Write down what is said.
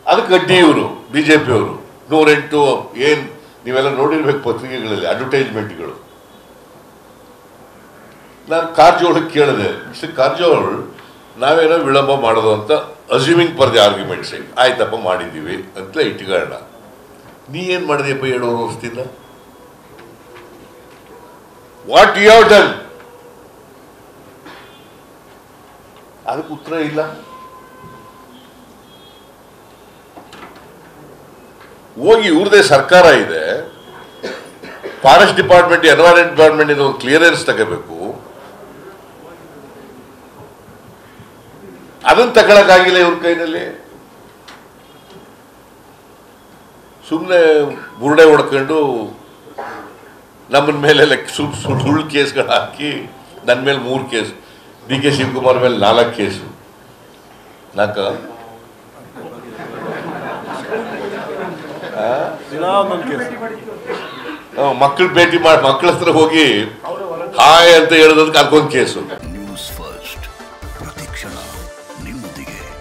ಅದಕ್ಕೆ ಅಡ್ಡಿ ಇವರು ಬಿ ಜೆ ಪಿಯವರು ನೂರೆಂಟು ಏನು ನೀವೆಲ್ಲ ನೋಡಿರ್ಬೇಕು ಪತ್ರಿಕೆಗಳಲ್ಲಿ ಅಡ್ವರ್ಟೈಸ್ಮೆಂಟ್ಗಳು ನಾನು ಕಾರಜೋಳಕ್ಕೆ ಕೇಳಿದೆ ಮಿಸ್ಟರ್ ಕಾರಜೋಳ್ ನಾವೇನೋ ವಿಳಂಬ ಮಾಡೋದು ಅಂತ ಅಸ್ಯೂಮಿಂಗ್ ಫಾರ್ ದಿ ಆರ್ಗ್ಯುಮೆಂಟ್ಸ್ ಆಯ್ತಪ್ಪ ಮಾಡಿದ್ದೀವಿ ಅಂತ ಇಟ್ಕೊಳ್ಳೋಣ ನೀ ಏನು ಮಾಡಿದೆಯಪ್ಪ ಏಳುವರೆ ವರ್ಷದಿಂದ ವಾಟ್ ಯು ಹ್ಯಾವ್ ಡನ್ ಅದಕ್ಕೆ ಉತ್ತರ ಇಲ್ಲ ಹೋಗಿ ಇವ್ರದೇ ಸರ್ಕಾರ ಇದೆ ಫಾರೆಸ್ಟ್ ಡಿಪಾರ್ಟ್ಮೆಂಟ್ ಎನ್ವೈರನ್ಮೆಂಟ್ ಡಿಪಾರ್ಟ್ಮೆಂಟ್ ಇಂದ ಒಂದು ಕ್ಲಿಯರೆನ್ಸ್ ತಗೋಬೇಕು ಅದನ್ನ ತಗೊಳಕ್ಕಾಗಿಲ್ಲ ಇವ್ರ ಕೈನಲ್ಲಿ ಸುಮ್ಮನೆ ಬುರುಡೆ ಹೊಡ್ಕೊಂಡು ನಮ್ಮನ ಮೇಲೆಲ್ಲ ಸುಳ್ ಸುಳ್- ಸುಳ್ಳು ಕೇಸ್ಗಳು ಹಾಕಿ ನನ್ನ ಮೇಲೆ ಮೂರು ಕೇಸ್ ಡಿ ಕೆ ಶಿವಕುಮಾರ್ ಮೇಲೆ ನಾಲ್ಕು ಕೇಸು ನಾಲ್ಕ ದಿನಾ ಒಂದೊಂದು ಕೇಸ್ ಮಕ್ಕಳು ಭೇಟಿ ಮಾಡಿ ಮಕ್ಕಳ ಹತ್ರ ಹೋಗಿ ಹಾಯ್ ಅಂತ ಹೇಳೋದಕ್ಕೆ ಅದಕ್ಕೊಂದು ಕೇಸು ನ್ಯೂಸ್ ಫಸ್ಟ್ ಪ್ರತಿಕ್ಷಣ ನಿಮ್ಮೊಂದಿಗೆ